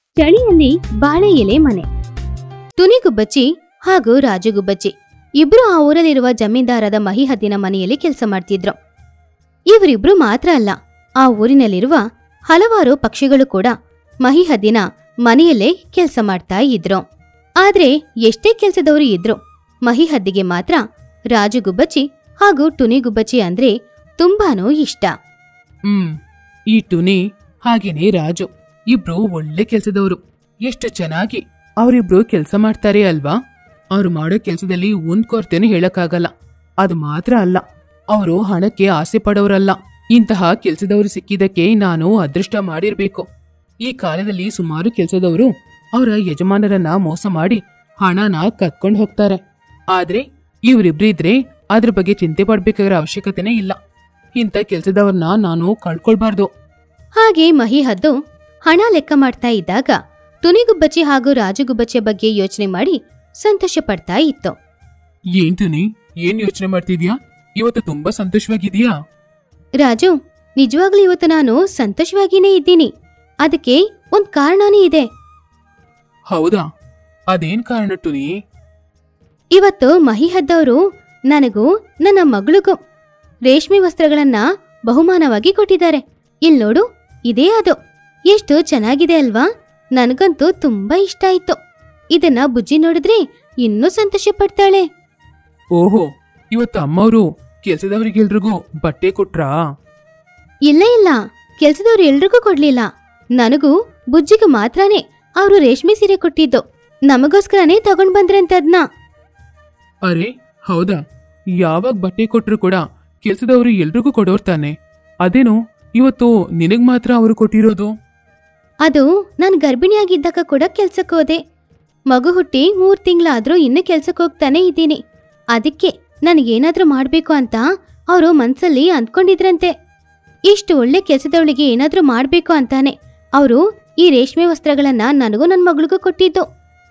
ಚಳಿಯಲ್ಲಿ ಬಾಳೆ ಎಲೆ ಮನೆ ತುನಿಗುಬ್ಬಚ್ಚಿ ಹಾಗೂ ರಾಜುಗುಬ್ಬಚ್ಚಿ ಇಬ್ರು ಆ ಊರಲ್ಲಿರುವ ಜಮೀನ್ದಾರದ ಮಹಿಹದ್ದಿನ ಮನೆಯಲ್ಲಿ ಕೆಲಸ ಮಾಡ್ತಿದ್ರು ಇವರಿಬ್ರು ಮಾತ್ರ ಅಲ್ಲ ಆ ಊರಿನಲ್ಲಿರುವ ಹಲವಾರು ಪಕ್ಷಿಗಳು ಕೂಡ ಮಹಿಹದ್ದಿನ ಮನೆಯಲ್ಲೇ ಕೆಲಸ ಮಾಡ್ತಾ ಇದ್ರು ಆದ್ರೆ ಎಷ್ಟೇ ಕೆಲಸದವರು ಇದ್ರು ಮಹಿಹದ್ದಿಗೆ ಮಾತ್ರ ರಾಜುಗುಬ್ಬಚ್ಚಿ ಹಾಗೂ ಟುನಿಗುಬ್ಬಚ್ಚಿ ಅಂದ್ರೆ ತುಂಬಾನೂ ಇಷ್ಟ ಹ್ಮ್ ಈ ಟುನಿ ಹಾಗೇನೆ ರಾಜು ಇಬ್ರು ಒಳ್ಳೆ ಕೆಲ್ಸದವರು ಎಷ್ಟು ಚೆನ್ನಾಗಿ ಅವರಿಬ್ರು ಕೆಲಸ ಮಾಡ್ತಾರೆ ಅಲ್ವಾ ಅವ್ರು ಮಾಡೋ ಕೆಲಸದಲ್ಲಿ ಒಂದ್ ಕೊರತೆನೂ ಹೇಳಕ್ಕಾಗಲ್ಲ ಅದು ಮಾತ್ರ ಅಲ್ಲ ಅವರು ಹಣಕ್ಕೆ ಆಸೆ ಪಡೋರಲ್ಲ ಇಂತಹ ಕೆಲಸದವರು ಸಿಕ್ಕಿದ್ದಕ್ಕೆ ನಾನು ಅದೃಷ್ಟ ಮಾಡಿರ್ಬೇಕು ಈ ಕಾಲದಲ್ಲಿ ಸುಮಾರು ಕೆಲಸದವರು ಅವರ ಯಜಮಾನರನ್ನ ಮೋಸ ಮಾಡಿ ಹಣನ ಕತ್ಕೊಂಡು ಹೋಗ್ತಾರೆ ಆದ್ರೆ ಇವರಿಬ್ರಿದ್ರೆ ಅದ್ರ ಬಗ್ಗೆ ಚಿಂತೆ ಪಡ್ಬೇಕಾಗಿರೋ ಅವಶ್ಯಕತೆನೇ ಇಲ್ಲ ಇಂಥ ಕೆಲಸದವ್ರನ್ನ ನಾನು ಕಳ್ಕೊಳ್ಬಾರ್ದು ಹಾಗೆ ಮಹಿಹದ್ದು ಹಣ ಲೆಕ್ಕ ಮಾಡ್ತಾ ಇದ್ದಾಗ ತುನಿಗುಬ್ಬಚ್ಚಿ ಹಾಗೂ ರಾಜುಗುಬ್ಬಚ್ಚಿಯ ಬಗ್ಗೆ ಯೋಚನೆ ಮಾಡಿ ಸಂತೋಷ ಪಡ್ತಾ ಇತ್ತು ಏನ್ ಟುನಿ ಏನ್ ಯೋಚನೆ ಮಾಡ್ತಿದ್ಯಾ ಇವತ್ತು ತುಂಬಾ ಸಂತೋಷವಾಗಿದ್ಯಾ ರಾಜು ನಿಜವಾಗ್ಲೂ ಇವತ್ತು ನಾನು ಸಂತೋಷವಾಗಿನೇ ಇದ್ದೀನಿ ಅದಕ್ಕೆ ಒಂದ್ ಕಾರಣನೇ ಇದೆ ಹೌದಾ ಅದೇನ್ ಕಾರಣ ಟುನಿ ಇವತ್ತು ಮಹಿಹದ್ದವರು ನನಗೂ ನನ್ನ ಮಗಳಿಗೂ ರೇಷ್ಮೆ ವಸ್ತ್ರಗಳನ್ನ ಬಹುಮಾನವಾಗಿ ಕೊಟ್ಟಿದ್ದಾರೆ ಇಲ್ ನೋಡು ಇದೇ ಅದು ಎಷ್ಟು ಚೆನ್ನಾಗಿದೆ ಅಲ್ವಾ ನನಗಂತೂ ತುಂಬಾ ಇಷ್ಟ ಆಯ್ತು ಇದನ್ನ ಬುಜ್ಜಿ ನೋಡಿದ್ರೆ ಇನ್ನೂ ಸಂತೋಷ ಪಡ್ತಾಳೆ ಓಹೋ ಇವತ್ತು ಅಮ್ಮವರು ಕೆಲ್ಸದವ್ರಿಗೆಲ್ರಿಗೂ ಬಟ್ಟೆ ಕೊಟ್ರಾ ಇಲ್ಲ ಇಲ್ಲ ಕೆಲ್ಸದವ್ರು ಎಲ್ರಿಗೂ ಕೊಡ್ಲಿಲ್ಲ ನನಗೂ ಬುಜ್ಜಿಗೂ ಮಾತ್ರನೇ ಅವರು ರೇಷ್ಮೆ ಸೀರೆ ಕೊಟ್ಟಿದ್ದು ನಮಗೋಸ್ಕರನೇ ತಗೊಂಡ್ ಬಂದ್ರಂತೆ ಅದ್ನ ಅರೆ ಹೌದಾ ಯಾವಾಗ ಬಟ್ಟೆ ಕೊಟ್ರು ಕೂಡ ಕೆಲ್ಸದವ್ರು ಎಲ್ರಿಗೂ ಕೊಡೋರ್ ತಾನೆ ಅದೇನು ಇವತ್ತು ನಿನಗ್ ಮಾತ್ರ ಅವರು ಕೊಟ್ಟಿರೋದು ಅದು ನಾನು ಗರ್ಭಿಣಿಯಾಗಿದ್ದಾಗ ಕೂಡ ಕೆಲ್ಸಕ್ಕೆ ಹೋದೆ ಮಗು ಹುಟ್ಟಿ ಮೂರ್ ತಿಂಗಳಾದ್ರೂ ಇನ್ನೂ ಕೆಲ್ಸಕ್ಕೆ ಹೋಗ್ತಾನೆ ಇದ್ದೀನಿ ಅದಕ್ಕೆ ನನಗೇನಾದ್ರೂ ಮಾಡ್ಬೇಕು ಅಂತ ಅವರು ಮನ್ಸಲ್ಲಿ ಅಂದ್ಕೊಂಡಿದ್ರಂತೆ ಇಷ್ಟು ಒಳ್ಳೆ ಕೆಲ್ಸದವಳಿಗೆ ಏನಾದ್ರೂ ಮಾಡ್ಬೇಕು ಅಂತಾನೆ ಅವರು ಈ ರೇಷ್ಮೆ ವಸ್ತ್ರಗಳನ್ನ ನನಗೂ ನನ್ನ ಮಗಳಿಗೂ ಕೊಟ್ಟಿದ್ದು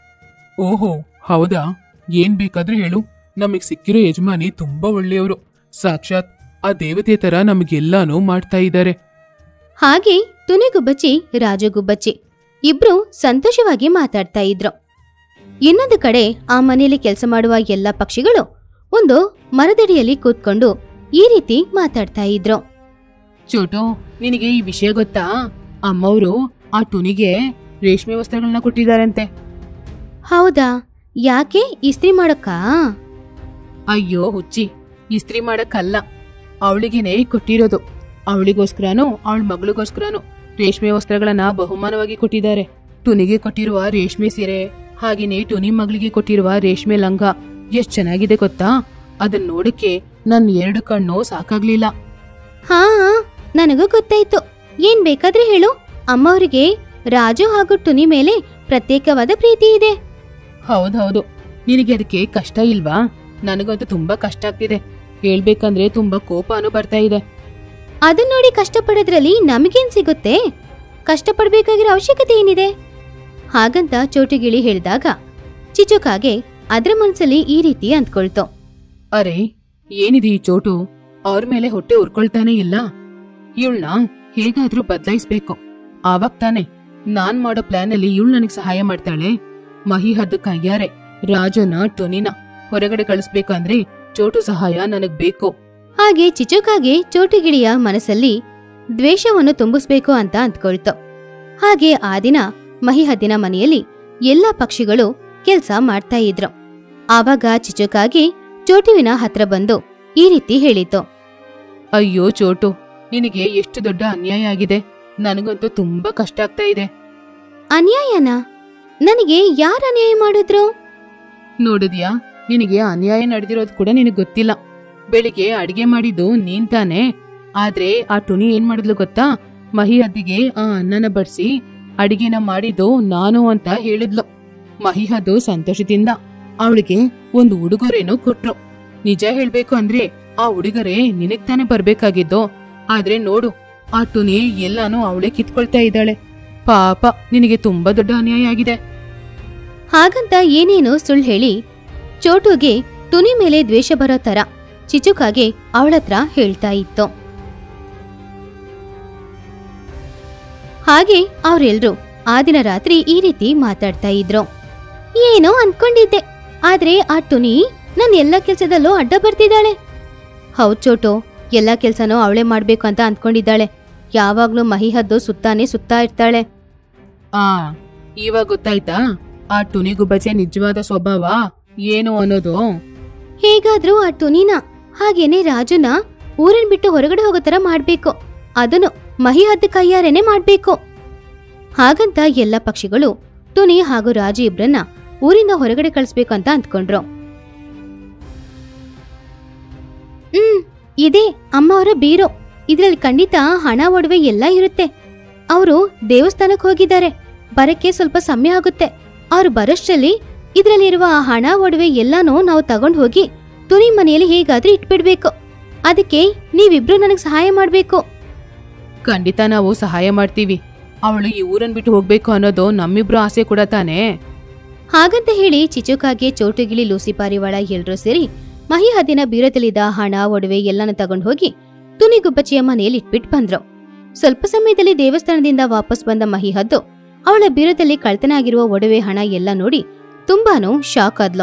ಓಹೋ ಹೌದಾ ಏನ್ ಬೇಕಾದ್ರೂ ಹೇಳು ನಮಗ್ ಸಿಕ್ಕಿರೋ ಯಜಮಾನಿ ತುಂಬಾ ಒಳ್ಳೆಯವರು ಸಾಕ್ಷಾತ್ ಆ ದೇವತೆ ತರ ನಮಗೆಲ್ಲಾನು ಮಾಡ್ತಾ ಇದ್ದಾರೆ ಹಾಗೆ ತುನಿಗುಬ್ಬಚ್ಚಿ ರಾಜುಗುಬ್ಬಚ್ಚಿ ಇಬ್ರು ಸಂತೋಷವಾಗಿ ಮಾತಾಡ್ತಾ ಇದ್ರು ಇನ್ನೊಂದು ಕಡೆ ಆ ಮನೆಯಲ್ಲಿ ಕೆಲಸ ಮಾಡುವ ಎಲ್ಲ ಪಕ್ಷಿಗಳು ಒಂದು ಮರದಡಿಯಲ್ಲಿ ಕೂತ್ಕೊಂಡು ಈ ರೀತಿ ಮಾತಾಡ್ತಾ ಇದ್ರು ಚೋಟು ನಿನಗೆ ಈ ವಿಷಯ ಗೊತ್ತಾ ಅಮ್ಮವರು ಆ ಟುನಿಗೆ ರೇಷ್ಮೆ ವಸ್ತ್ರಗಳನ್ನ ಕೊಟ್ಟಿದ್ದಾರಂತೆ ಹೌದಾ ಯಾಕೆ ಇಸ್ತ್ರಿ ಮಾಡಕ್ಕಾ ಅಯ್ಯೋ ಹುಚ್ಚಿ ಇಸ್ತ್ರಿ ಮಾಡಕ್ಕಲ್ಲ ಅವಳಿಗೆನೆ ಕೊಟ್ಟಿರೋದು ಅವಳಿಗೋಸ್ಕರನೂ ಅವಳ ಮಗಳಿಗೋಸ್ಕರನೂ ರೇಷ್ಮೆ ವಸ್ತ್ರಗಳನ್ನ ಬಹುಮಾನವಾಗಿ ಕೊಟ್ಟಿದ್ದಾರೆ ಟುನಿಗೆ ಕೊಟ್ಟಿರುವ ರೇಷ್ಮೆ ಸೀರೆ ಹಾಗೇನೆ ಟುನಿ ಮಗಳಿಗೆ ಕೊಟ್ಟಿರುವ ರೇಷ್ಮೆ ಲಂಗ ಎಷ್ಟ್ ಚೆನ್ನಾಗಿದೆ ಗೊತ್ತಾ ಅದನ್ನ ನೋಡಕ್ಕೆ ನನ್ ಎರಡು ಕಣ್ಣು ಸಾಕಾಗ್ಲಿಲ್ಲ ಹಾ ನನಗೂ ಗೊತ್ತಾಯ್ತು ಏನ್ ಬೇಕಾದ್ರೆ ಹೇಳು ಅಮ್ಮವರಿಗೆ ರಾಜು ಹಾಗೂ ಟುನಿ ಮೇಲೆ ಪ್ರತ್ಯೇಕವಾದ ಪ್ರೀತಿ ಇದೆ ಹೌದೌದು ನಿನಗೆ ಅದಕ್ಕೆ ಕಷ್ಟ ಇಲ್ವಾ ನನಗಂತೂ ತುಂಬಾ ಕಷ್ಟ ಆಗ್ತಿದೆ ಹೇಳ್ಬೇಕಂದ್ರೆ ತುಂಬಾ ಕೋಪನೂ ಬರ್ತಾ ಇದೆ ಅದನ್ನ ನೋಡಿ ಕಷ್ಟಪಡೋದ್ರಲ್ಲಿ ನಮಗೇನ್ ಸಿಗುತ್ತೆ ಕಷ್ಟಪಡ್ಬೇಕಾಗಿರೋ ಅವಶ್ಯಕತೆ ಏನಿದೆ ಹಾಗಂತ ಚೋಟುಗಿಳಿ ಹೇಳಿದಾಗ ಚಿಚುಕಾಗೆ ಅದ್ರ ಮನ್ಸಲ್ಲಿ ಈ ರೀತಿ ಅಂದ್ಕೊಳ್ತು ಅರೆ ಏನಿದೆ ಈ ಚೋಟು ಅವ್ರ ಮೇಲೆ ಹೊಟ್ಟೆ ಉರ್ಕೊಳ್ತಾನೆ ಇಲ್ಲ ಇವಳನ್ನ ಹೇಗಾದ್ರೂ ಬದಲಾಯಿಸ್ಬೇಕು ಆವಾಗ ತಾನೆ ನಾನ್ ಮಾಡೋ ಪ್ಲಾನ್ ಅಲ್ಲಿ ಇವಳು ನನಗ್ ಸಹಾಯ ಮಾಡ್ತಾಳೆ ಮಹಿ ಹದ್ದು ಕೈಯಾರೆ ರಾಜನ ಟೊನಿನ ಹೊರಗಡೆ ಕಳಿಸ್ಬೇಕಂದ್ರೆ ಚೋಟು ಸಹಾಯ ನನಗ್ ಬೇಕು ಹಾಗೆ ಚಿಚುಕಾಗೆ ಚೋಟುಗಿಳಿಯ ಮನಸ್ಸಲ್ಲಿ ದ್ವೇಷವನ್ನು ತುಂಬಿಸ್ಬೇಕು ಅಂತ ಅಂದ್ಕೊಳ್ತು ಹಾಗೆ ಆ ದಿನ ಮಹಿಹದ್ದಿನ ಮನೆಯಲ್ಲಿ ಎಲ್ಲ ಪಕ್ಷಿಗಳು ಕೆಲ್ಸ ಮಾಡ್ತಾ ಇದ್ರು ಆವಾಗ ಚಿಚುಕಾಗಿ ಚೋಟುವಿನ ಹತ್ರ ಬಂದು ಈ ರೀತಿ ಹೇಳಿತು ಅಯ್ಯೋ ಚೋಟು ನಿನಗೆ ಎಷ್ಟು ದೊಡ್ಡ ಅನ್ಯಾಯ ಆಗಿದೆ ನನಗಂತೂ ತುಂಬಾ ಕಷ್ಟ ಆಗ್ತಾ ಇದೆ ಅನ್ಯಾಯನ ನನಗೆ ಯಾರ ಅನ್ಯಾಯ ಮಾಡಿದ್ರು ನೋಡಿದ್ಯಾ ನಿನಗೆ ಅನ್ಯಾಯ ನಡೆದಿರೋದು ಕೂಡ ನಿನಗ್ ಗೊತ್ತಿಲ್ಲ ಬೆಳಿಗ್ಗೆ ಅಡಿಗೆ ಮಾಡಿದ್ದು ನೀನ್ ತಾನೇ ಆದ್ರೆ ಆ ಟುನಿ ಏನ್ ಮಾಡಿದ್ಲು ಗೊತ್ತಾ ಮಹಿ ಹದ್ದಿಗೆ ಆ ಅನ್ನನ ಬಡ್ಸಿ ಅಡಿಗೆನ ಮಾಡಿದ್ದು ನಾನು ಅಂತ ಹೇಳಿದ್ಲು ಮಹಿಹದ್ದು ಸಂತೋಷದಿಂದ ಅವಳಿಗೆ ಒಂದು ಉಡುಗೊರೆನೂ ಕೊಟ್ರು ನಿಜ ಹೇಳ್ಬೇಕು ಅಂದ್ರೆ ಆ ಉಡುಗೊರೆ ನಿನಗ್ ತಾನೇ ಬರ್ಬೇಕಾಗಿದ್ದು ಆದ್ರೆ ನೋಡು ಆ ಟುನಿ ಎಲ್ಲಾನು ಅವಳೇ ಕಿತ್ಕೊಳ್ತಾ ಇದ್ದಾಳೆ ಪಾಪ ನಿನಗೆ ತುಂಬಾ ದೊಡ್ಡ ಅನ್ಯಾಯ ಆಗಿದೆ ಹಾಗಂತ ಏನೇನೋ ಸುಳ್ಳು ಹೇಳಿ ಚೋಟುಗೆ ತುನಿ ಮೇಲೆ ದ್ವೇಷ ಬರೋ ತರ ಚಿಚುಕಾಗೆ ಅವಳತ್ರ ಹೇಳ್ತಾ ಇತ್ತು ಹಾಗೆ ಅವರೆಲ್ರೂ ಆ ದಿನ ರಾತ್ರಿ ಈ ರೀತಿ ಮಾತಾಡ್ತಾ ಇದ್ರು ಏನೋ ಅನ್ಕೊಂಡಿದ್ದೆ ಆದ್ರೆ ಆ ಟುನಿ ನನ್ ಎಲ್ಲ ಕೆಲ್ಸದಲ್ಲೂ ಅಡ್ಡ ಬರ್ತಿದ್ದಾಳೆ ಹೌದ್ ಚೋಟು ಎಲ್ಲ ಕೆಲ್ಸನೂ ಅವಳೇ ಮಾಡ್ಬೇಕು ಅಂತ ಅಂದ್ಕೊಂಡಿದ್ದಾಳೆ ಯಾವಾಗ್ಲೂ ಮಹಿ ಹದ್ದು ಸುತ್ತಾನೆ ಸುತ್ತಾ ಇರ್ತಾಳೆ ಆ ಇವಾಗ ಗೊತ್ತಾಯ್ತಾ ಆ ಟುನಿಗುಬ್ಬಚ್ಚೆ ನಿಜವಾದ ಸ್ವಭಾವ ಏನು ಅನ್ನೋದು ಹೇಗಾದ್ರೂ ಆ ಟುನಿನ ಹಾಗೇನೆ ರಾಜುನ ಊರನ್ ಬಿಟ್ಟು ಹೊರಗಡೆ ಹೋಗೋ ತರ ಮಾಡ್ಬೇಕು ಅದನ್ನು ಮಹಿ ಹದ್ದು ಕೈಯಾರೇನೆ ಮಾಡ್ಬೇಕು ಹಾಗಂತ ಎಲ್ಲ ಪಕ್ಷಿಗಳು ಟುನಿ ಹಾಗೂ ರಾಜು ಇಬ್ರನ್ನ ಊರಿಂದ ಹೊರಗಡೆ ಕಳಿಸ್ಬೇಕು ಅಂತ ಅಂದ್ಕೊಂಡ್ರು ಹ್ಮ್ ಇದೇ ಅಮ್ಮ ಅವರ ಬೀರೋ ಇದ್ರಲ್ಲಿ ಖಂಡಿತ ಹಣ ಒಡವೆ ಎಲ್ಲ ಇರುತ್ತೆ ಅವರು ದೇವಸ್ಥಾನಕ್ಕೆ ಹೋಗಿದ್ದಾರೆ ಬರಕ್ಕೆ ಸ್ವಲ್ಪ ಸಮಯ ಆಗುತ್ತೆ ಅವ್ರು ಬರೋಷ್ಟರಲ್ಲಿ ಇದ್ರಲ್ಲಿರುವ ಆ ಹಣ ಒಡವೆ ಎಲ್ಲಾನು ನಾವು ತಗೊಂಡು ಹೋಗಿ ತುನಿ ಮನೆಯಲ್ಲಿ ಹೇಗಾದ್ರೂ ಇಟ್ಬಿಡ್ಬೇಕು ಅದಕ್ಕೆ ನೀವಿಬ್ರು ನನಗೆ ಸಹಾಯ ಮಾಡ್ಬೇಕು ಖಂಡಿತ ನಾವು ಸಹಾಯ ಮಾಡ್ತೀವಿ ಅವಳು ಈ ಊರನ್ ಬಿಟ್ಟು ಹೋಗ್ಬೇಕು ಅನ್ನೋದು ನಮ್ಮಿಬ್ರು ಆಸೆ ಕೂಡ ತಾನೇ ಹಾಗಂತ ಹೇಳಿ ಚಿಚುಕಾಗೆ ಚೋಟುಗಿಳಿ ಲೂಸಿ ಪಾರಿವಾಳ ಎಲ್ರೂ ಸೇರಿ ಮಹಿ ಹದ್ದಿನ ಬೀರದಲ್ಲಿದ್ದ ಹಣ ಒಡವೆ ಎಲ್ಲಾನು ತಗೊಂಡು ಹೋಗಿ ತುನಿಗುಬ್ಬಚ್ಚಿಯ ಮನೆಯಲ್ಲಿ ಇಟ್ಬಿಟ್ಟು ಬಂದ್ರು ಸ್ವಲ್ಪ ಸಮಯದಲ್ಲಿ ದೇವಸ್ಥಾನದಿಂದ ವಾಪಸ್ ಬಂದ ಮಹಿ ಹದ್ದು ಅವಳ ಬೀರದಲ್ಲಿ ಕಳ್ತನ ಆಗಿರುವ ಒಡವೆ ಹಣ ಎಲ್ಲ ನೋಡಿ ತುಂಬಾನು ಶಾಕ್ ಆದ್ಲು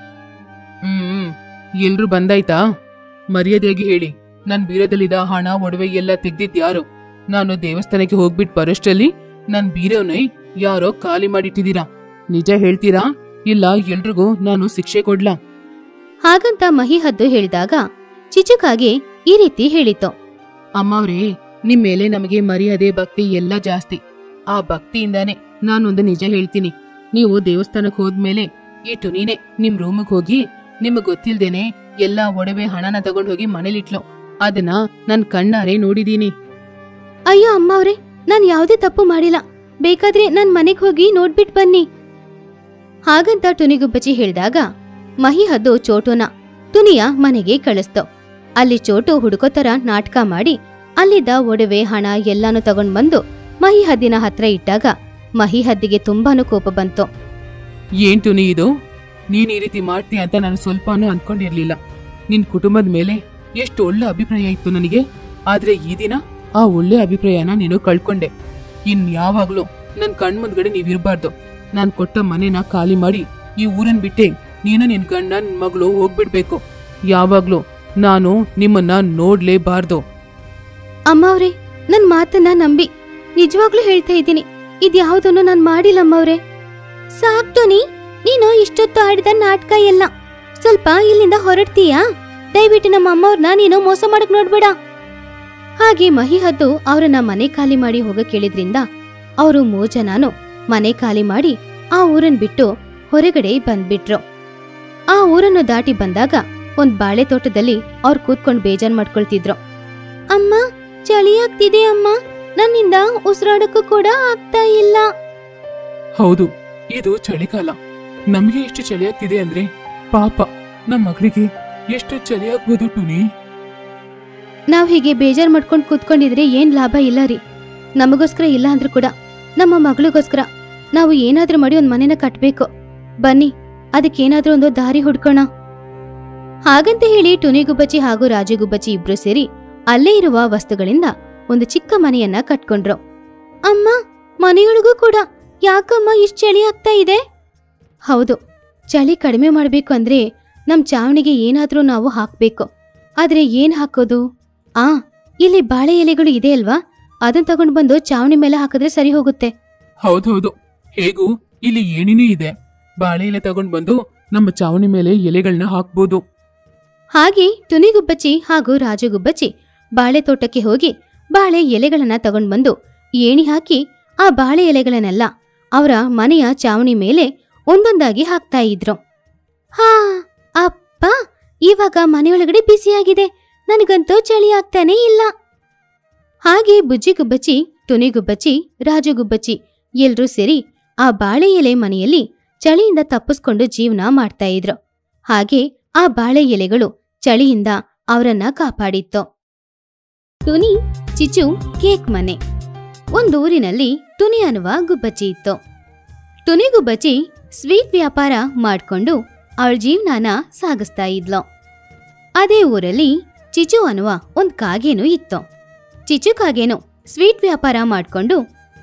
ಹ್ಮ್ ಎಲ್ರು ಬಂದಾಯ್ತಾ ಮರ್ಯಾದೆಯಾಗಿ ಹೇಳಿ ನನ್ ಬೀರದಲ್ಲಿದ್ದ ಹಣ ಒಡವೆ ಎಲ್ಲ ತೆಗ್ದಿದ್ ಯಾರು ನಾನು ದೇವಸ್ಥಾನಕ್ಕೆ ಹೋಗ್ಬಿಟ್ ಬರೋಷ್ಟರಲ್ಲಿ ನನ್ ಬೀರವನೈ ಯಾರೋ ಖಾಲಿ ಮಾಡಿಟ್ಟಿದ್ದೀರಾ ನಿಜ ಹೇಳ್ತೀರಾ ಇಲ್ಲ ಎಲ್ರಿಗೂ ನಾನು ಶಿಕ್ಷೆ ಕೊಡ್ಲಾ ಹಾಗಂತ ಮಹಿ ಹದ್ದು ಹೇಳಿದಾಗ ಚಿಚುಕಾಗೆ ಈ ರೀತಿ ಹೇಳಿತು ಅಮ್ಮವ್ರೇ ನಿಮ್ ಮೇಲೆ ನಮಗೆ ಮರ್ಯಾದೆ ಭಕ್ತಿ ಎಲ್ಲ ಜಾಸ್ತಿ ಆ ಭಕ್ತಿಯಿಂದಾನೆ ನಾನೊಂದು ನಿಜ ಹೇಳ್ತೀನಿ ನೀವು ದೇವಸ್ಥಾನಕ್ಕೆ ಹೋದ್ಮೇಲೆ ಈ ಟುನಿನೇ ನಿಮ್ ರೂಮಿಗೆ ಹೋಗಿ ನಿಮಗ್ ಗೊತ್ತಿಲ್ದೇನೆ ಎಲ್ಲಾ ಒಡವೆ ಹಣನ ತಗೊಂಡ್ ಹೋಗಿ ಮನೇಲಿಟ್ಲು ಅದನ್ನ ನನ್ ಕಣ್ಣಾರೆ ನೋಡಿದೀನಿ ಅಯ್ಯೋ ಅಮ್ಮವ್ರೆ ನಾನ್ ಯಾವುದೇ ತಪ್ಪು ಮಾಡಿಲ್ಲ ಬೇಕಾದ್ರೆ ನನ್ ಮನೆಗ್ ಹೋಗಿ ನೋಡ್ಬಿಟ್ ಬನ್ನಿ ಹಾಗಂತ ಟುನಿಗುಬ್ಬಚ್ಚಿ ಹೇಳ್ದಾಗ ಮಹಿ ಹದ್ದು ಚೋಟುನ ತುನಿಯ ಮನೆಗೆ ಕಳಿಸ್ತು ಅಲ್ಲಿ ಚೋಟು ಹುಡುಕೋ ತರ ನಾಟಕ ಮಾಡಿ ಅಲ್ಲಿದ್ದ ಒಡವೆ ಹಣ ಎಲ್ಲಾನು ತಗೊಂಡ್ ಬಂದು ಮಹಿ ಹದ್ದಿನ ಹತ್ರ ಇಟ್ಟಾಗ ಮಹಿ ಹದ್ದಿಗೆ ತುಂಬಾನು ಕೋಪ ಬಂತು ಏನ್ ಟುನಿ ಇದು ನೀನ್ ಈ ರೀತಿ ಮಾಡ್ತೀಯ ಅಂತ ನಾನು ಸ್ವಲ್ಪನೂ ಅನ್ಕೊಂಡಿರ್ಲಿಲ್ಲ ನಿನ್ ಕುಟುಂಬದ ಮೇಲೆ ಎಷ್ಟು ಒಳ್ಳೆ ಅಭಿಪ್ರಾಯ ಇತ್ತು ನನಗೆ ಆದ್ರೆ ಈ ದಿನ ಆ ಒಳ್ಳೆ ಅಭಿಪ್ರಾಯನ ನೀನು ಕಳ್ಕೊಂಡೆ ಇನ್ ಯಾವಾಗ್ಲೂ ನನ್ ಕಣ್ ಮುಂದ್ಗಡೆ ನೀವಿರ್ಬಾರ್ದು ನಾನ್ ಕೊಟ್ಟ ಮನೆನ ಖಾಲಿ ಮಾಡಿ ಈ ಊರನ್ ಬಿಟ್ಟೆ ನೀನು ನಿನ್ ಗಂಡ ನಿನ್ ಮಗಳು ಹೋಗ್ಬಿಡ್ಬೇಕು ಯಾವಾಗ್ಲೂ ನಾನು ನಿಮ್ಮನ್ನ ನೋಡ್ಲೇಬಾರ್ದು ಅಮ್ಮವ್ರೆ ನನ್ ಮಾತನ್ನ ನಂಬಿ ನಿಜವಾಗ್ಲೂ ಹೇಳ್ತಾ ಇದ್ದೀನಿ ಇದ್ಯಾವುದನ್ನು ನಾನ್ ಮಾಡಿಲ್ಲ ಅಮ್ಮವ್ರೆ ಸಾಕ್ ಟೋನಿ ನೀನು ಇಷ್ಟೊತ್ತು ಆಡಿದ ನಾಟಕ ಎಲ್ಲ ಸ್ವಲ್ಪ ಇಲ್ಲಿಂದ ಹೊರಡ್ತೀಯಾ ದಯವಿಟ್ಟು ನಮ್ಮ ಅಮ್ಮವ್ರನ್ನ ನೀನು ಮೋಸ ಮಾಡಕ್ ನೋಡ್ಬೇಡ ಹಾಗೆ ಮಹಿ ಹದ್ದು ಅವರನ್ನ ಮನೆ ಖಾಲಿ ಮಾಡಿ ಹೋಗಕ್ ಕೇಳಿದ್ರಿಂದ ಅವರು ಮೂರ್ ಜನನು ಮನೆ ಖಾಲಿ ಮಾಡಿ ಆ ಊರನ್ ಬಿಟ್ಟು ಹೊರಗಡೆ ಬಂದ್ಬಿಟ್ರು ಆ ಊರನ್ನು ದಾಟಿ ಬಂದಾಗ ಒಂದ್ ಬಾಳೆ ತೋಟದಲ್ಲಿ ಅವ್ರು ಕೂತ್ಕೊಂಡ್ ಬೇಜಾರ್ ಮಾಡ್ಕೊಳ್ತಿದ್ರು ಅಮ್ಮ ಚಳಿ ಆಗ್ತಿದೆ ಅಮ್ಮ ನನ್ನಿಂದ ಉಸಿರಾಡಕ್ಕೂ ಕೂಡ ಆಗ್ತಾ ಇಲ್ಲ ಹೌದು ಇದು ಚಳಿಗಾಲ ನಮಗೆ ಎಷ್ಟು ಚಳಿ ಆಗ್ತಿದೆ ಅಂದ್ರೆ ಪಾಪ ನಮ್ಮ ಮಗಳಿಗೆ ಎಷ್ಟು ಚಳಿ ಆಗ್ಬೋದು ಟುನಿ ನಾವ್ ಹೀಗೆ ಬೇಜಾರ್ ಮಾಡ್ಕೊಂಡ್ ಕೂತ್ಕೊಂಡಿದ್ರೆ ಏನ್ ಲಾಭ ಇಲ್ಲ ರೀ ನಮಗೋಸ್ಕರ ಇಲ್ಲ ಅಂದ್ರೂ ಕೂಡ ನಮ್ಮ ಮಗಳಿಗೋಸ್ಕರ ನಾವು ಏನಾದ್ರೂ ಮಾಡಿ ಒಂದ್ ಮನೆನ ಕಟ್ಬೇಕು ಬನ್ನಿ ಅದಕ್ಕೇನಾದ್ರೂ ಒಂದು ದಾರಿ ಹುಡ್ಕೋಣ ಹಾಗಂತ ಹೇಳಿ ಟುನಿಗುಬ್ಬಚ್ಚಿ ಹಾಗೂ ರಾಜಗುಬ್ಬಚ್ಚಿ ಇಬ್ರು ಸೇರಿ ಅಲ್ಲೇ ಇರುವ ವಸ್ತುಗಳಿಂದ ಒಂದು ಚಿಕ್ಕ ಮನೆಯನ್ನ ಕಟ್ಕೊಂಡ್ರು ಅಮ್ಮ ಮನೆಯೊಳಗೂ ಕೂಡ ಯಾಕಮ್ಮ ಇಷ್ಟ್ ಚಳಿ ಆಗ್ತಾ ಇದೆ ಹೌದು ಚಳಿ ಕಡಿಮೆ ಮಾಡ್ಬೇಕು ಅಂದ್ರೆ ನಮ್ ಚಾವಣಿಗೆ ಏನಾದ್ರೂ ನಾವು ಹಾಕ್ಬೇಕು ಆದ್ರೆ ಏನ್ ಹಾಕೋದು ಆ ಇಲ್ಲಿ ಬಾಳೆ ಎಲೆಗಳು ಇದೆ ಅಲ್ವಾ ಅದನ್ನ ತಗೊಂಡ್ ಬಂದು ಚಾವಣಿ ಮೇಲೆ ಹಾಕಿದ್ರೆ ಸರಿ ಹೋಗುತ್ತೆ ಹೌದೌದು ಹೇಗೂ ಇಲ್ಲಿ ಏನೇನೂ ಇದೆ ಬಾಳೆ ಎಲೆ ತಗೊಂಡ್ ಬಂದು ನಮ್ಮ ಚಾವಣಿ ಮೇಲೆ ಎಲೆಗಳನ್ನ ಹಾಕ್ಬೋದು ಹಾಗೆ ತುನಿಗುಬ್ಬಚ್ಚಿ ಹಾಗೂ ರಾಜಗುಬ್ಬಚ್ಚಿ ಬಾಳೆ ತೋಟಕ್ಕೆ ಹೋಗಿ ಬಾಳೆ ಎಲೆಗಳನ್ನ ತಗೊಂಡ್ ಬಂದು ಏಣಿ ಹಾಕಿ ಆ ಬಾಳೆ ಎಲೆಗಳನ್ನೆಲ್ಲ ಅವರ ಮನೆಯ ಚಾವಣಿ ಮೇಲೆ ಒಂದೊಂದಾಗಿ ಹಾಕ್ತಾ ಇದ್ರು ಹಾ ಅಪ್ಪ ಇವಾಗ ಮನೆಯೊಳಗಡೆ ಬಿಸಿಯಾಗಿದೆ ನನಗಂತೂ ಚಳಿ ಆಗ್ತಾನೇ ಇಲ್ಲ ಹಾಗೆ ಬುಜ್ಜಿಗುಬ್ಬಚ್ಚಿ ತುನಿಗುಬ್ಬಚ್ಚಿ ರಾಜಗುಬ್ಬಚ್ಚಿ ಎಲ್ರೂ ಸೇರಿ ಆ ಬಾಳೆ ಎಲೆ ಮನೆಯಲ್ಲಿ ಚಳಿಯಿಂದ ತಪ್ಪಿಸ್ಕೊಂಡು ಜೀವನ ಮಾಡ್ತಾ ಇದ್ರು ಹಾಗೆ ಆ ಬಾಳೆ ಎಲೆಗಳು ಚಳಿಯಿಂದ ಅವರನ್ನ ಕಾಪಾಡಿತ್ತು ಟುನಿ ಚಿಚು ಕೇಕ್ ಮನೆ ಒಂದೂರಿನಲ್ಲಿ ಟುನಿ ಅನ್ನುವ ಗುಬ್ಬಚ್ಚಿ ಇತ್ತು ಟುನಿ ಗುಬ್ಬಚ್ಚಿ ಸ್ವೀಟ್ ವ್ಯಾಪಾರ ಮಾಡ್ಕೊಂಡು ಅವಳ ಜೀವನಾನ ಸಾಗಿಸ್ತಾ ಇದ್ಲು ಅದೇ ಊರಲ್ಲಿ ಚಿಚು ಅನ್ನುವ ಒಂದ್ ಕಾಗೇನು ಇತ್ತು ಚಿಚು ಕಾಗೇನು ಸ್ವೀಟ್ ವ್ಯಾಪಾರ ಮಾಡ್ಕೊಂಡು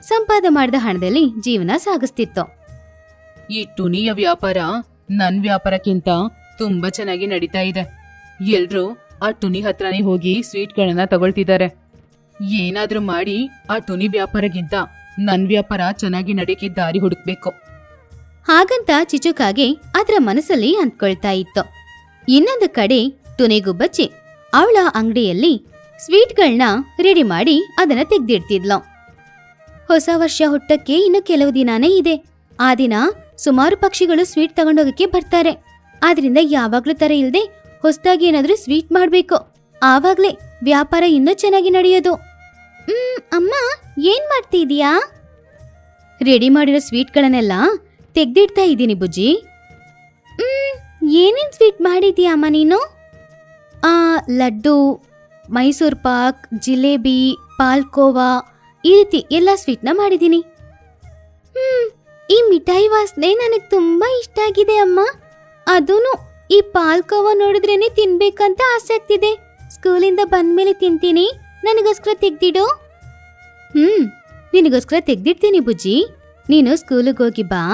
ಸಂಪಾದ ಮಾಡಿದ ಹಣದಲ್ಲಿ ಜೀವನ ಸಾಗಿಸ್ತಿತ್ತು ಈ ಟುನಿಯ ವ್ಯಾಪಾರ ನನ್ ವ್ಯಾಪಾರಕ್ಕಿಂತ ತುಂಬಾ ಚೆನ್ನಾಗಿ ನಡೀತಾ ಇದೆ ಎಲ್ರೂ ಆ ಟುನಿ ಹತ್ರನೇ ಹೋಗಿ ಸ್ವೀಟ್ಗಳನ್ನ ತಗೊಳ್ತಿದ್ದಾರೆ ಏನಾದ್ರೂ ಮಾಡಿ ಆ ಟುನಿ ವ್ಯಾಪಾರಕ್ಕಿಂತ ನನ್ ವ್ಯಾಪಾರ ಚೆನ್ನಾಗಿ ನಡೀಕೆ ದಾರಿ ಹುಡುಕ್ಬೇಕು ಹಾಗಂತ ಚಿಚುಕಾಗೆ ಅದರ ಮನಸ್ಸಲ್ಲಿ ಅಂದ್ಕೊಳ್ತಾ ಇತ್ತು ಇನ್ನೊಂದು ಕಡೆ ತುನೆಗುಬ್ಬಚ್ಚಿ ಅವಳ ಅಂಗಡಿಯಲ್ಲಿ ಸ್ವೀಟ್ಗಳನ್ನ ರೆಡಿ ಮಾಡಿ ಅದನ್ನ ತೆಗ್ದಿಡ್ತಿದ್ಲು ಹೊಸ ವರ್ಷ ಹುಟ್ಟಕ್ಕೆ ಇನ್ನು ಕೆಲವು ದಿನಾನೇ ಇದೆ ಆ ದಿನ ಸುಮಾರು ಪಕ್ಷಿಗಳು ಸ್ವೀಟ್ ತಗೊಂಡೋಗಕ್ಕೆ ಬರ್ತಾರೆ ಆದ್ರಿಂದ ಯಾವಾಗ್ಲೂ ತರ ಇಲ್ದೆ ಹೊಸದಾಗಿ ಏನಾದ್ರೂ ಸ್ವೀಟ್ ಮಾಡ್ಬೇಕು ಆವಾಗ್ಲೇ ವ್ಯಾಪಾರ ಇನ್ನೂ ಚೆನ್ನಾಗಿ ನಡೆಯೋದು ಹ್ಮ್ ಅಮ್ಮ ಏನ್ ಮಾಡ್ತಿದೀಯಾ ರೆಡಿ ಮಾಡಿರೋ ಸ್ವೀಟ್ಗಳನ್ನೆಲ್ಲ ತೆಗ್ದಿಡ್ತಾ ಇದ್ದೀನಿ ಬುಜ್ಜಿ ಹ್ಮ್ ಏನೇನ್ ಸ್ವೀಟ್ ಮಾಡಿದೀಯ ಅಮ್ಮ ನೀನು ಆ ಲಡ್ಡು ಮೈಸೂರ್ ಪಾಕ್ ಜಿಲೇಬಿ ಪಾಲ್ಕೋವಾ ಈ ರೀತಿ ಎಲ್ಲ ಸ್ವೀಟ್ನ ಮಾಡಿದ್ದೀನಿ ಹ್ಮ್ ಈ ಮಿಠಾಯಿ ವಾಸನೆ ನನಗೆ ತುಂಬಾ ಇಷ್ಟ ಆಗಿದೆ ಅಮ್ಮ ಅದೂನು ಈ ಪಾಲ್ಕೋವಾ ನೋಡಿದ್ರೇನೆ ತಿನ್ಬೇಕಂತ ಆಸೆ ಆಗ್ತಿದೆ ಸ್ಕೂಲಿಂದ ಬಂದ್ಮೇಲೆ ತಿಂತೀನಿ ನನಗೋಸ್ಕರ ತೆಗ್ದಿಡು ಹ್ಮ್ ನಿನಗೋಸ್ಕರ ತೆಗ್ದಿಡ್ತೀನಿ ಬುಜ್ಜಿ ನೀನು ಸ್ಕೂಲಿಗೆ ಹೋಗಿ ಬಾ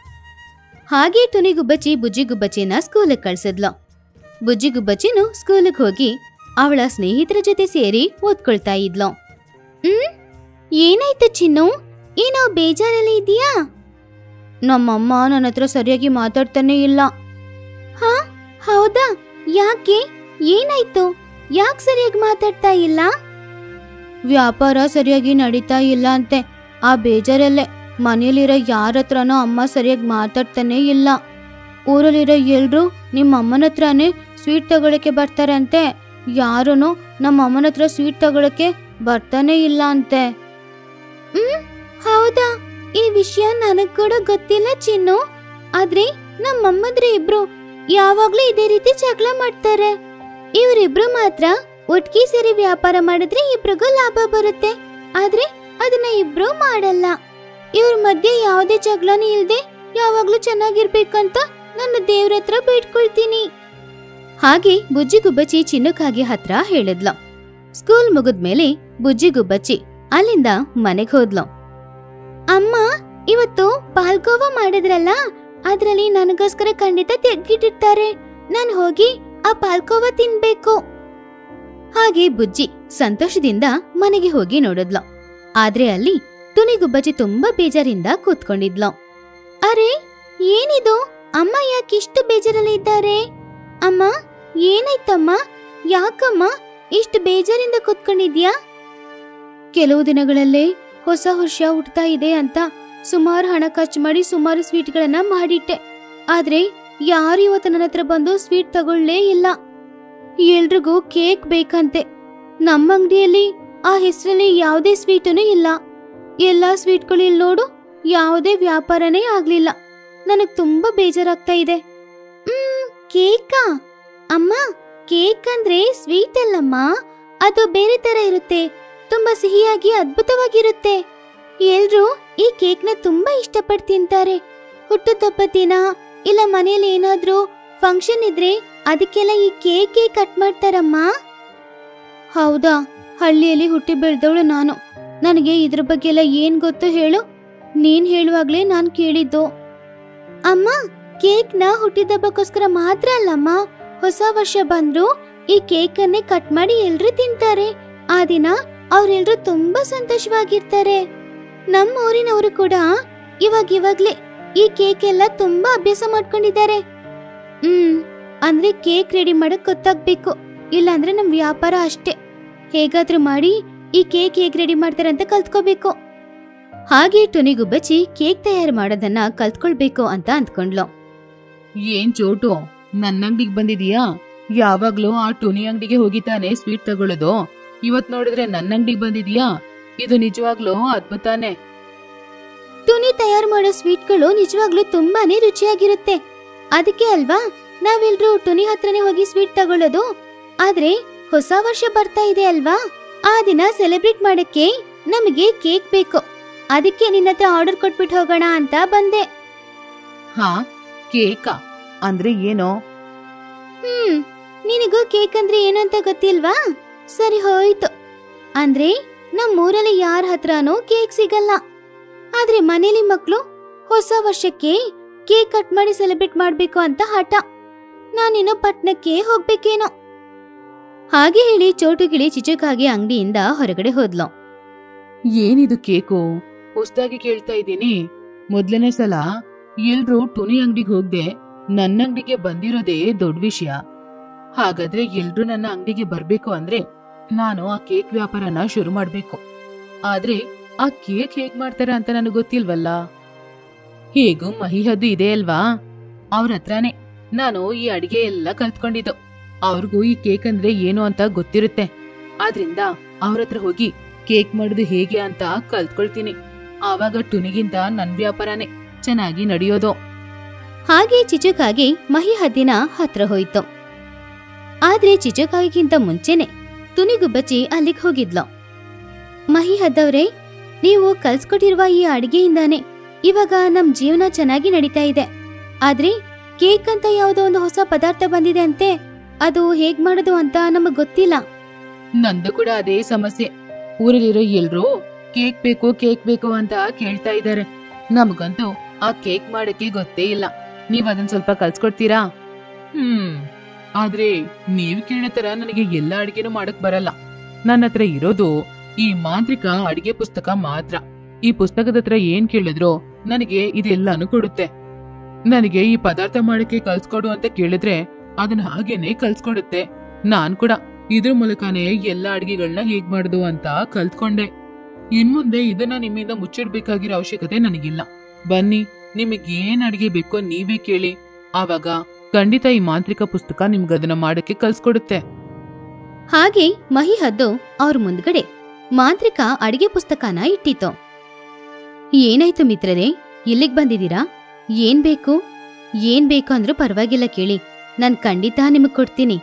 ಹಾಗೆ ಟುನಿಗುಬ್ಬಚ್ಚಿ ಬುಜ್ಜಿಗುಬ್ಬಚ್ಚಿನ ಸ್ಕೂಲಿಗೆ ಕಳ್ಸಿದ್ಲು ಬುಜ್ಜಿಗುಬ್ಬಚ್ಚಿನೂ ಸ್ಕೂಲಿಗೆ ಹೋಗಿ ಅವಳ ಸ್ನೇಹಿತರ ಜೊತೆ ಸೇರಿ ಓದ್ಕೊಳ್ತಾ ಇದ್ಲು ಹ್ಮ್ ಏನಾಯ್ತು ಚಿನ್ನು ಏನೋ ಬೇಜಾರಲ್ಲಿ ಇದೆಯಾ ನಮ್ಮಮ್ಮ ನನ್ನ ಹತ್ರ ಸರಿಯಾಗಿ ಮಾತಾಡ್ತಾನೆ ಇಲ್ಲ ಹಾ ಹೌದಾ ಯಾಕೆ ಏನಾಯ್ತು ಯಾಕೆ ಸರಿಯಾಗಿ ಮಾತಾಡ್ತಾ ಇಲ್ಲ ವ್ಯಾಪಾರ ಸರಿಯಾಗಿ ನಡೀತಾ ಇಲ್ಲ ಅಂತೆ ಆ ಬೇಜಾರಲ್ಲೇ ಮನೇಲಿರೋ ಯಾರ ಹತ್ರನೂ ಅಮ್ಮ ಸರಿಯಾಗಿ ಮಾತಾಡ್ತಾನೆ ಇಲ್ಲ ಊರಲ್ಲಿರೋ ಎಲ್ರು ನಿಮ್ಮ ಅಮ್ಮನ ಹತ್ರನೇ ಸ್ವೀಟ್ ತಗೊಳಕ್ಕೆ ಬರ್ತಾರಂತೆ ಯಾರೂ ನಮ್ಮ ಅಮ್ಮನ ಹತ್ರ ಸ್ವೀಟ್ ತಗೊಳಕ್ಕೆ ಬರ್ತಾನೆ ಇಲ್ಲ ಅಂತೆ ಹ್ಮ್ ಹೌದಾ ಈ ವಿಷಯ ನನಗ್ ಕೂಡ ಗೊತ್ತಿಲ್ಲ ಚಿನ್ನು ಆದ್ರೆ ನಮ್ಮಮ್ಮದ್ರೆ ಇಬ್ರು ಯಾವಾಗ್ಲೂ ಇದೇ ರೀತಿ ಜಗಳ ಮಾಡ್ತಾರೆ ಇವರಿಬ್ರು ಮಾತ್ರ ಒಟ್ಗೆ ಸೇರಿ ವ್ಯಾಪಾರ ಮಾಡಿದ್ರೆ ಇಬ್ರಿಗೂ ಲಾಭ ಬರುತ್ತೆ ಆದ್ರೆ ಅದನ್ನ ಇಬ್ರು ಮಾಡಲ್ಲ ಇವ್ರ ಮಧ್ಯೆ ಯಾವುದೇ ಜಗಳನೂ ಇಲ್ದೆ ಯಾವಾಗ್ಲೂ ಚೆನ್ನಾಗಿರ್ಬೇಕಂತ ನನ್ನ ದೇವ್ರ ಹತ್ರ ಬೇಡ್ಕೊಳ್ತೀನಿ ಹಾಗೆ ಬುಜ್ಜಿಗುಬ್ಬಚ್ಚಿ ಚಿನ್ನಕ್ಕಾಗಿ ಹತ್ರ ಹೇಳಿದ್ಲು ಸ್ಕೂಲ್ ಮುಗಿದ್ಮೇಲೆ ಬುಜ್ಜಿಗುಬ್ಬಚ್ಚಿ ಅಲ್ಲಿಂದ ಮನೆಗ್ ಹೋದ್ಲು ಅಮ್ಮ ಇವತ್ತು ಪಾಲ್ಕೋವಾ ಮಾಡಿದ್ರಲ್ಲ ಅದ್ರಲ್ಲಿ ನನಗೋಸ್ಕರ ಖಂಡಿತ ತೆಗ್ದಿಟ್ಟಿರ್ತಾರೆ ನಾನು ಹೋಗಿ ಆ ಪಾಲ್ಕೋವಾ ತಿನ್ಬೇಕು ಹಾಗೆ ಬುಜ್ಜಿ ಸಂತೋಷದಿಂದ ಮನೆಗೆ ಹೋಗಿ ನೋಡಿದ್ಲು ಆದ್ರೆ ಅಲ್ಲಿ ತುನಿಗುಬ್ಬಚ್ಚಿ ತುಂಬಾ ಬೇಜಾರಿಂದ ಕೂತ್ಕೊಂಡಿದ್ಲು ಅರೆ ಏನಿದು ಅಮ್ಮ ಯಾಕಿಷ್ಟು ಬೇಜಾರಲ್ಲಿ ಇದ್ದಾರೆ ಅಮ್ಮ ಏನಾಯ್ತಮ್ಮ ಯಾಕಮ್ಮ ಇಷ್ಟು ಬೇಜಾರಿಂದ ಕೂತ್ಕೊಂಡಿದ್ಯಾ ಕೆಲವು ದಿನಗಳಲ್ಲೇ ಹೊಸ ವರ್ಷ ಹುಟ್ತಾ ಇದೆ ಅಂತ ಸುಮಾರು ಹಣ ಖರ್ಚು ಮಾಡಿ ಸುಮಾರು ಸ್ವೀಟ್ಗಳನ್ನ ಮಾಡಿಟ್ಟೆ ಆದ್ರೆ ಯಾರು ಇವತ್ತು ನನ್ನ ಹತ್ರ ಬಂದು ಸ್ವೀಟ್ ತಗೊಳ್ಳೇ ಇಲ್ಲ ಎಲ್ರಿಗೂ ಕೇಕ್ ಬೇಕಂತೆ ನಮ್ಮ ಅಂಗಡಿಯಲ್ಲಿ ಆ ಹೆಸರಲ್ಲಿ ಯಾವುದೇ ಸ್ವೀಟನು ಇಲ್ಲ ಎಲ್ಲಾ ಸ್ವೀಟ್ಗಳು ಇಲ್ಲಿ ನೋಡು ಯಾವುದೇ ವ್ಯಾಪಾರನೇ ಆಗ್ಲಿಲ್ಲ ನನಗ್ ತುಂಬಾ ಬೇಜಾರಾಗ್ತಾ ಇದೆ ಹ್ಮ್ ಕೇಕಾ ಅಮ್ಮ ಕೇಕ್ ಅಂದ್ರೆ ಸ್ವೀಟ್ ಅಲ್ಲಮ್ಮ ಅದು ಬೇರೆ ತರ ಇರುತ್ತೆ ತುಂಬಾ ಸಿಹಿಯಾಗಿ ಅದ್ಭುತವಾಗಿರುತ್ತೆ ಎಲ್ರೂ ಈ ಕೇಕ್ನ ತುಂಬಾ ಇಷ್ಟಪಟ್ಟು ತಿಂತಾರೆ ಹುಟ್ಟುದಬ್ಬ ದಿನ ಇಲ್ಲ ಮನೇಲಿ ಏನಾದ್ರೂ ಫಂಕ್ಷನ್ ಇದ್ರೆ ಅದಕ್ಕೆಲ್ಲ ಈ ಕೇಕೆ ಕಟ್ ಮಾಡ್ತಾರಮ್ಮ ಹೌದಾ ಹಳ್ಳಿಯಲ್ಲಿ ಹುಟ್ಟಿ ಬೆಳೆದವಳು ನಾನು ನನಗೆ ಇದ್ರ ಬಗ್ಗೆ ಎಲ್ಲ ಏನ್ ಗೊತ್ತು ಹೇಳು ನೀನ್ ಹೇಳುವಾಗ್ಲೇ ನಾನ್ ಕೇಳಿದ್ದು ಅಮ್ಮ ಕೇಕ್ನ ಹುಟ್ಟಿದಬ್ಬಕ್ಕೋಸ್ಕರ ಮಾತ್ರ ಅಲ್ಲಮ್ಮ ಹೊಸ ವರ್ಷ ಬಂದ್ರು ಈ ಕೇಕನ್ನೇ ಕಟ್ ಮಾಡಿ ಎಲ್ರೂ ತಿಂತಾರೆ ಆ ದಿನ ಅವ್ರೆಲ್ರೂ ತುಂಬಾ ಸಂತೋಷವಾಗಿರ್ತಾರೆ ನಮ್ಮ ಊರಿನವರು ಕೂಡ ಇವಾಗ ಇವಾಗ್ಲೇ ಈ ಕೇಕ್ ಎಲ್ಲ ತುಂಬಾ ಅಭ್ಯಾಸ ಮಾಡ್ಕೊಂಡಿದ್ದಾರೆ ಹ್ಮ್ ಅಂದ್ರೆ ಕೇಕ್ ರೆಡಿ ಮಾಡಕ್ ಗೊತ್ತಾಗ್ಬೇಕು ಇಲ್ಲಾಂದ್ರೆ ನಮ್ ವ್ಯಾಪಾರ ಅಷ್ಟೇ ಹೇಗಾದ್ರೂ ಮಾಡಿ ಈ ಕೇಕ್ ಹೇಗ್ ರೆಡಿ ಮಾಡ್ತಾರೆ ಅಂತ ಕಲ್ತ್ಕೋಬೇಕು ಹಾಗೆ ಟುನಿಗುಬ್ಬಚ್ಚಿ ಕೇಕ್ ತಯಾರು ಮಾಡೋದನ್ನ ಕಲ್ತ್ಕೊಳ್ಬೇಕು ಅಂತ ಅಂದ್ಕೊಂಡ್ಲು ಏನ್ ಚೋಟು ನನ್ನ ಅಂಗಡಿಗೆ ಬಂದಿದೀಯಾ ಯಾವಾಗ್ಲೂ ಆ ಟುನಿ ಅಂಗಡಿಗೆ ಹೋಗಿತಾನೆ ಸ್ವೀಟ್ ತಗೊಳ್ಳೋದು ಇವತ್ ನೋಡಿದ್ರೆ ನನ್ನ ಅಂಗಡಿಗೆ ಬಂದಿದೀಯಾ ಇದು ನಿಜವಾಗ್ಲೂ ಅದ್ಭುತಾನೆ ತುನಿ ತಯಾರು ಮಾಡೋ ಸ್ವೀಟ್ಗಳು ನಿಜವಾಗ್ಲೂ ತುಂಬಾನೇ ರುಚಿಯಾಗಿರುತ್ತೆ ಅದಕ್ಕೆ ಅಲ್ವಾ ನಾವೆಲ್ರೂ ಟುನಿ ಹತ್ರನೇ ಹೋಗಿ ಸ್ವೀಟ್ ತಗೊಳ್ಳೋದು ಆದ್ರೆ ಹೊಸ ವರ್ಷ ಬರ್ತಾ ಇದೆ ಅಲ್ವಾ ಆ ದಿನ ಸೆಲೆಬ್ರೇಟ್ ಮಾಡಕ್ಕೆ ನಮಗೆ ಕೇಕ್ ಬೇಕು ಅದಕ್ಕೆ ನಿನ್ನ ಹತ್ರ ಆರ್ಡರ್ ಕೊಟ್ಬಿಟ್ಟು ಹೋಗೋಣ ಅಂತ ಬಂದೆ ಹಾ ಕೇಕಾ ಅಂದ್ರೆ ಏನೋ ಹ್ಮ್ ನಿನಗೂ ಕೇಕ್ ಅಂದ್ರೆ ಏನು ಅಂತ ಗೊತ್ತಿಲ್ವಾ ಸರಿ ಹೋಯ್ತು ಅಂದ್ರೆ ನಮ್ಮೂರಲ್ಲಿ ಯಾರ ಹತ್ರನೂ ಕೇಕ್ ಸಿಗಲ್ಲ ಆದ್ರೆ ಮನೇಲಿ ಮಕ್ಕಳು ಹೊಸ ವರ್ಷಕ್ಕೆ ಕೇಕ್ ಕಟ್ ಮಾಡಿ ಸೆಲೆಬ್ರೇಟ್ ಮಾಡ್ಬೇಕು ಅಂತ ಹಠ ನಾನಿನ್ನು ಪಟ್ನಕ್ಕೆ ಹೋಗ್ಬೇಕೇನೋ ಹಾಗೆ ಹೇಳಿ ಚೋಟುಗಿಳಿ ಚಿಚುಕಾಗಿ ಅಂಗಡಿಯಿಂದ ಹೊರಗಡೆ ಹೋದ್ಲು ಏನಿದು ಕೇಕು ಹೊಸ್ದಾಗಿ ಕೇಳ್ತಾ ಇದ್ದೀನಿ ಮೊದ್ಲನೇ ಸಲ ಎಲ್ರೂ ಟುನಿ ಅಂಗಡಿಗೆ ಹೋಗ್ದೆ ನನ್ನ ಅಂಗಡಿಗೆ ಬಂದಿರೋದೇ ದೊಡ್ಡ ವಿಷಯ ಹಾಗಾದ್ರೆ ಎಲ್ರೂ ನನ್ನ ಅಂಗಡಿಗೆ ಬರ್ಬೇಕು ಅಂದ್ರೆ ನಾನು ಆ ಕೇಕ್ ವ್ಯಾಪಾರನ ಶುರು ಮಾಡ್ಬೇಕು ಆದ್ರೆ ಆ ಕೇಕ್ ಹೇಗ್ ಮಾಡ್ತಾರೆ ಅಂತ ನನಗೆ ಗೊತ್ತಿಲ್ವಲ್ಲ ಹೇಗೂ ಮಹಿಹದ್ದು ಇದೆ ಅಲ್ವಾ ಅವ್ರ ಹತ್ರನೇ ನಾನು ಈ ಅಡಿಗೆ ಎಲ್ಲ ಕಲ್ತ್ಕೊಂಡಿದ್ದು ಅವ್ರಿಗೂ ಈ ಕೇಕ್ ಅಂದ್ರೆ ಏನು ಅಂತ ಗೊತ್ತಿರುತ್ತೆ ಆದ್ರಿಂದ ಅವ್ರ ಹತ್ರ ಹೋಗಿ ಕೇಕ್ ಮಾಡೋದು ಹೇಗೆ ಅಂತ ಕಲ್ತ್ಕೊಳ್ತೀನಿ ಆವಾಗ ಟುನಿಗಿಂತ ನನ್ ವ್ಯಾಪಾರನೇ ಚೆನ್ನಾಗಿ ನಡೆಯೋದು ಹಾಗೆ ಚಿಚುಕಾಗಿ ಮಹಿ ಹದ್ದಿನ ಹತ್ರ ಹೋಯ್ತು ಆದ್ರೆ ಚಿಚುಕಾಗಿಗಿಂತ ಮುಂಚೆನೆ ತುನಿಗುಬ್ಬಚ್ಚಿ ಅಲ್ಲಿಗೆ ಹೋಗಿದ್ಲು ಮಹಿ ಹದ್ದವ್ರೆ ನೀವು ಕಲ್ಸ್ಕೊಟ್ಟಿರುವ ಈ ಅಡಿಗೆಯಿಂದಾನೆ ಇವಾಗ ನಮ್ ಜೀವನ ಚೆನ್ನಾಗಿ ನಡೀತಾ ಇದೆ ಆದ್ರೆ ಕೇಕ್ ಅಂತ ಯಾವುದೋ ಒಂದು ಹೊಸ ಪದಾರ್ಥ ಬಂದಿದೆ ಅಂತೆ ಅದು ಹೇಗ್ ಮಾಡೋದು ಅಂತ ನಮಗ್ ಗೊತ್ತಿಲ್ಲ ನಂದು ಕೂಡ ಅದೇ ಸಮಸ್ಯೆ ಊರಲ್ಲಿರೋ ಎಲ್ರೂ ಕೇಕ್ ಬೇಕು ಕೇಕ್ ಬೇಕು ಅಂತ ಕೇಳ್ತಾ ಇದ್ದಾರೆ ನಮಗಂತೂ ಆ ಕೇಕ್ ಮಾಡಕ್ಕೆ ಗೊತ್ತೇ ಇಲ್ಲ ನೀವ್ ಅದನ್ನ ಸ್ವಲ್ಪ ಕಲ್ಸ್ಕೊಡ್ತೀರಾ ಹ್ಮ್ ಆದ್ರೆ ನೀವ್ ಕೇಳೋ ತರ ನನಗೆ ಎಲ್ಲ ಅಡಿಗೆನೂ ಮಾಡಕ್ ಬರಲ್ಲ ನನ್ನ ಹತ್ರ ಇರೋದು ಈ ಮಾಂತ್ರಿಕ ಅಡಿಗೆ ಪುಸ್ತಕ ಮಾತ್ರ ಈ ಪುಸ್ತಕದ ಹತ್ರ ಏನ್ ಕೇಳಿದ್ರು ನನಗೆ ಇದೆಲ್ಲಾನು ಕೊಡುತ್ತೆ ನನಗೆ ಈ ಪದಾರ್ಥ ಮಾಡಕ್ಕೆ ಕಲ್ಸ್ಕೊಡು ಅಂತ ಕೇಳಿದ್ರೆ ಅದನ್ನ ಹಾಗೇನೆ ಕಲ್ಸ್ಕೊಡುತ್ತೆ ನಾನ್ ಕೂಡ ಇದ್ರ ಮೂಲಕನೇ ಎಲ್ಲ ಅಡಿಗೆಗಳನ್ನ ಹೇಗ್ ಮಾಡುದು ಅಂತ ಕಲ್ತ್ಕೊಂಡೆ ಇನ್ಮುಂದೆ ಇದನ್ನ ನಿಮ್ಮಿಂದ ಮುಚ್ಚಿಡ್ಬೇಕಾಗಿರೋ ಅವಶ್ಯಕತೆ ನನಗಿಲ್ಲ ಬನ್ನಿ ನಿಮಗೆ ಏನ್ ಅಡಿಗೆ ಬೇಕೋ ನೀವೇ ಕೇಳಿ ಆವಾಗ ಖಂಡಿತ ಈ ಮಾಂತ್ರಿಕ ಪುಸ್ತಕ ನಿಮ್ಗೆ ಅದನ್ನ ಮಾಡಕ್ಕೆ ಕಲ್ಸ್ಕೊಡುತ್ತೆ ಹಾಗೆ ಮಹಿ ಹದ್ದು ಅವ್ರ ಮುಂದ್ಗಡೆ ಮಾಂತ್ರಿಕ ಅಡಿಗೆ ಪುಸ್ತಕನ ಇಟ್ಟಿತ್ತು ಏನಾಯ್ತು ಮಿತ್ರರೇ ಇಲ್ಲಿಗ್ ಬಂದಿದ್ದೀರಾ ಏನ್ ಬೇಕು ಏನ್ ಬೇಕು ಅಂದ್ರೂ ಪರವಾಗಿಲ್ಲ ಕೇಳಿ ನಾನ್ ಖಂಡಿತ ನಿಮಗ್ ಕೊಡ್ತೀನಿ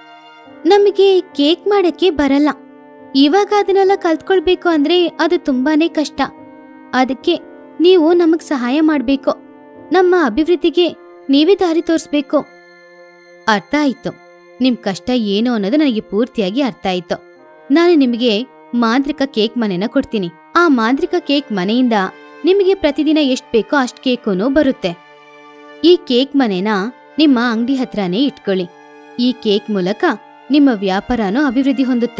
ನಮಗೆ ಕೇಕ್ ಮಾಡಕ್ಕೆ ಬರಲ್ಲ ಇವಾಗ ಅದನ್ನೆಲ್ಲ ಕಲ್ತ್ಕೊಳ್ಬೇಕು ಅಂದ್ರೆ ಅದು ತುಂಬಾನೇ ಕಷ್ಟ ಅದಕ್ಕೆ ನೀವು ನಮಗ್ ಸಹಾಯ ಮಾಡ್ಬೇಕು ನಮ್ಮ ಅಭಿವೃದ್ಧಿಗೆ ನೀವೇ ದಾರಿ ತೋರಿಸ್ಬೇಕು ಅರ್ಥ ಆಯ್ತು ನಿಮ್ ಕಷ್ಟ ಏನು ಅನ್ನೋದು ನನಗೆ ಪೂರ್ತಿಯಾಗಿ ಅರ್ಥ ಆಯ್ತು ನಾನು ನಿಮಗೆ ಮಾಂತ್ರಿಕ ಕೇಕ್ ಮನೆನ ಕೊಡ್ತೀನಿ ಆ ಮಾಂತ್ರಿಕ ಕೇಕ್ ಮನೆಯಿಂದ ನಿಮಗೆ ಪ್ರತಿದಿನ ಎಷ್ಟ್ ಬೇಕೋ ಅಷ್ಟ್ ಕೇಕೂನು ಬರುತ್ತೆ ಈ ಕೇಕ್ ಮನೆನ ನಿಮ್ಮ ಅಂಗಡಿ ಹತ್ರನೇ ಇಟ್ಕೊಳ್ಳಿ ಈ ಕೇಕ್ ಮೂಲಕ ನಿಮ್ಮ ವ್ಯಾಪಾರನೂ ಅಭಿವೃದ್ಧಿ ಹೊಂದುತ್ತೆ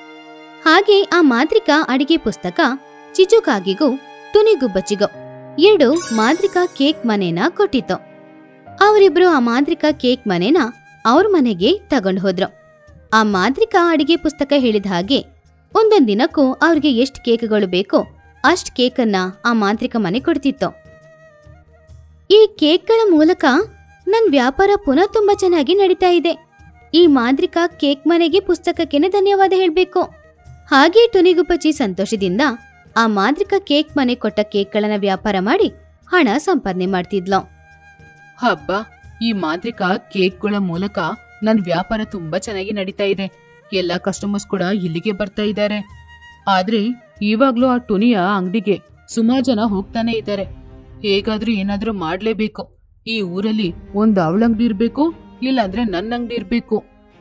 ಹಾಗೆ ಆ ಮಾಂತ್ರಿಕ ಅಡಿಗೆ ಪುಸ್ತಕ ಚಿಚುಕಾಗಿಗೂ ತುನಿಗುಬ್ಬಚ್ಚಿಗೂ ಎರಡು ಮಾಂತ್ರಿಕ ಕೇಕ್ ಮನೆನ ಕೊಟ್ಟಿತ್ತು ಅವರಿಬ್ರು ಆ ಮಾಂತ್ರಿಕ ಕೇಕ್ ಮನೆನ ಅವ್ರ ಮನೆಗೆ ತಗೊಂಡು ಹೋದ್ರು ಆ ಮಾಂತ್ರಿಕ ಅಡಿಗೆ ಪುಸ್ತಕ ಹೇಳಿದ ಹಾಗೆ ಒಂದೊಂದ್ ದಿನಕ್ಕೂ ಅವ್ರಿಗೆ ಎಷ್ಟ್ ಕೇಕ್ಗಳು ಬೇಕೋ ಅಷ್ಟ್ ಕೇಕನ್ನ ಆ ಮಾಂತ್ರಿಕ ಮನೆ ಕೊಡ್ತಿತ್ತು ಈ ಕೇಕ್ಗಳ ಮೂಲಕ ನನ್ ವ್ಯಾಪಾರ ಪುನಃ ತುಂಬಾ ಚೆನ್ನಾಗಿ ನಡೀತಾ ಇದೆ ಈ ಮಾಂತ್ರಿಕ ಕೇಕ್ ಮನೆಗೆ ಪುಸ್ತಕಕ್ಕೆನೆ ಧನ್ಯವಾದ ಹೇಳ್ಬೇಕು ಹಾಗೆ ಟುನಿಗುಪ್ಪಚ್ಚಿ ಸಂತೋಷದಿಂದ ಆ ಮಾಂತ್ರಿಕ ಕೇಕ್ ಮನೆ ಕೊಟ್ಟ ಕೇಕ್ಗಳನ್ನ ವ್ಯಾಪಾರ ಮಾಡಿ ಹಣ ಸಂಪಾದನೆ ಮಾಡ್ತಿದ್ಲು ಹಬ್ಬ ಈ ಮಾಂತ್ರಿಕ ಕೇಕ್ಗಳ ಮೂಲಕ ನನ್ ವ್ಯಾಪಾರ ತುಂಬಾ ಚೆನ್ನಾಗಿ ನಡೀತಾ ಇದೆ ಎಲ್ಲ ಕಸ್ಟಮರ್ಸ್ ಕೂಡ ಇಲ್ಲಿಗೆ ಬರ್ತಾ ಇದ್ದಾರೆ ಆದ್ರೆ ಇವಾಗ್ಲೂ ಆ ಟುನಿಯ ಅಂಗಡಿಗೆ ಸುಮಾರು ಜನ ಹೋಗ್ತಾನೆ ಇದ್ದಾರೆ ಹೇಗಾದ್ರೂ ಏನಾದ್ರೂ ಮಾಡ್ಲೇಬೇಕು ಈ ಊರಲ್ಲಿ ಒಂದ್ ಅವಳ ಅಂಗಡಿ ಇರ್ಬೇಕು ಇಲ್ಲಾಂದ್ರೆ ನನ್ನ ಅಂಗಡಿ ಇರ್ಬೇಕು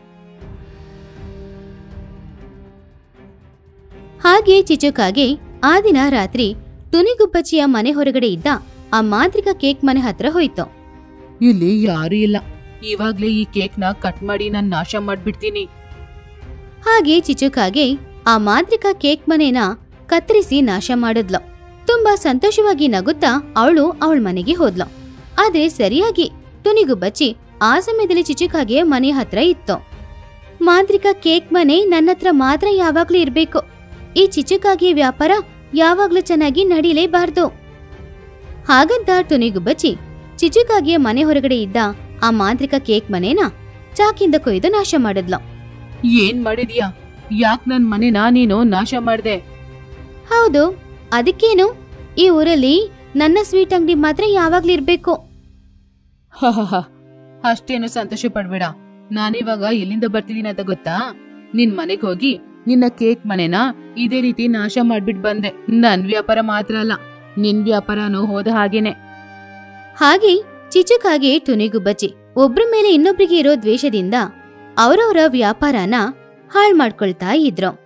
ಹಾಗೆ ಚಿಚುಕಾಗೆ ಆ ದಿನ ರಾತ್ರಿ ತುನಿಗುಬ್ಬಚ್ಚಿಯ ಮನೆ ಹೊರಗಡೆ ಇದ್ದ ಆ ಮಾಂತ್ರಿಕ ಕೇಕ್ ಮನೆ ಹತ್ರ ಹೋಯ್ತು ಇಲ್ಲಿ ಯಾರು ಇಲ್ಲ ಇವಾಗ್ಲೇ ಈ ಕೇಕ್ನ ಕಟ್ ಮಾಡಿ ನಾನ್ ನಾಶ ಮಾಡ್ಬಿಡ್ತೀನಿ ಹಾಗೆ ಚಿಚುಕಾಗೆ ಆ ಮಾಂತ್ರಿಕ ಕೇಕ್ ಮನೆನ ಕತ್ತರಿಸಿ ನಾಶ ಮಾಡಿದ್ಲು ತುಂಬಾ ಸಂತೋಷವಾಗಿ ನಗುತ್ತಾ ಅವಳು ಅವಳ ಮನೆಗೆ ಹೋದ್ಲು ಆದ್ರೆ ಸರಿಯಾಗಿ ತುನಿಗುಬ್ಬಚ್ಚಿ ಆ ಸಮಯದಲ್ಲಿ ಚಿಚುಕಾಗೆ ಮನೆ ಹತ್ರ ಇತ್ತು ಮಾಂತ್ರಿಕ ಕೇಕ್ ಮನೆ ನನ್ನ ಹತ್ರ ಮಾತ್ರ ಯಾವಾಗ್ಲೂ ಇರ್ಬೇಕು ಈ ಚಿಚುಕಾಗಿ ವ್ಯಾಪಾರ ಯಾವಾಗ್ಲೂ ಚೆನ್ನಾಗಿ ನಡೀಲೇಬಾರ್ದು ಹಾಗಂತ ತುನಿಗುಬ್ಬಚ್ಚಿ ಚಿಚುಕಾಗಿಯ ಮನೆ ಹೊರಗಡೆ ಇದ್ದ ಆ ಮಾಂತ್ರಿಕ ಕೇಕ್ ಮನೇನ ಚಾಕಿಂದ ಕೊಯ್ದು ನಾಶ ಮಾಡಿದ್ಲು ಏನ್ ಮಾಡಿದ್ಯಾ ಯಾಕ್ ನನ್ ಮನೆನ ನೀನು ನಾಶ ಮಾಡ್ದೆ ಹೌದು ಅದಕ್ಕೇನು ಈ ಊರಲ್ಲಿ ನನ್ನ ಸ್ವೀಟ್ ಅಂಗಡಿ ಮಾತ್ರ ಯಾವಾಗ್ಲೂ ಇರ್ಬೇಕು ಹಹಹ ಅಷ್ಟೇನು ಸಂತೋಷ ಪಡ್ಬೇಡ ನಾನಿವಾಗ ಎಲ್ಲಿಂದ ಬರ್ತಿದೀನಿ ಅಂತ ಗೊತ್ತಾ ನಿನ್ ಮನೆಗ್ ಹೋಗಿ ನಿನ್ನ ಕೇಕ್ ಮನೆನ ಇದೇ ರೀತಿ ನಾಶ ಮಾಡ್ಬಿಟ್ ಬಂದೆ ನನ್ ವ್ಯಾಪಾರ ಮಾತ್ರ ಅಲ್ಲ ನಿನ್ ವ್ಯಾಪಾರನೂ ಹೋದ ಹಾಗೇನೆ ಹಾಗೆ ಚಿಚುಕಾಗೆ ತುನಿಗುಬ್ಬಚ್ಚಿ ಒಬ್ರ ಮೇಲೆ ಇನ್ನೊಬ್ರಿಗೆ ಇರೋ ದ್ವೇಷದಿಂದ ಅವರವರ ವ್ಯಾಪಾರನ ಹಾಳ್ ಮಾಡ್ಕೊಳ್ತಾ ಇದ್ರು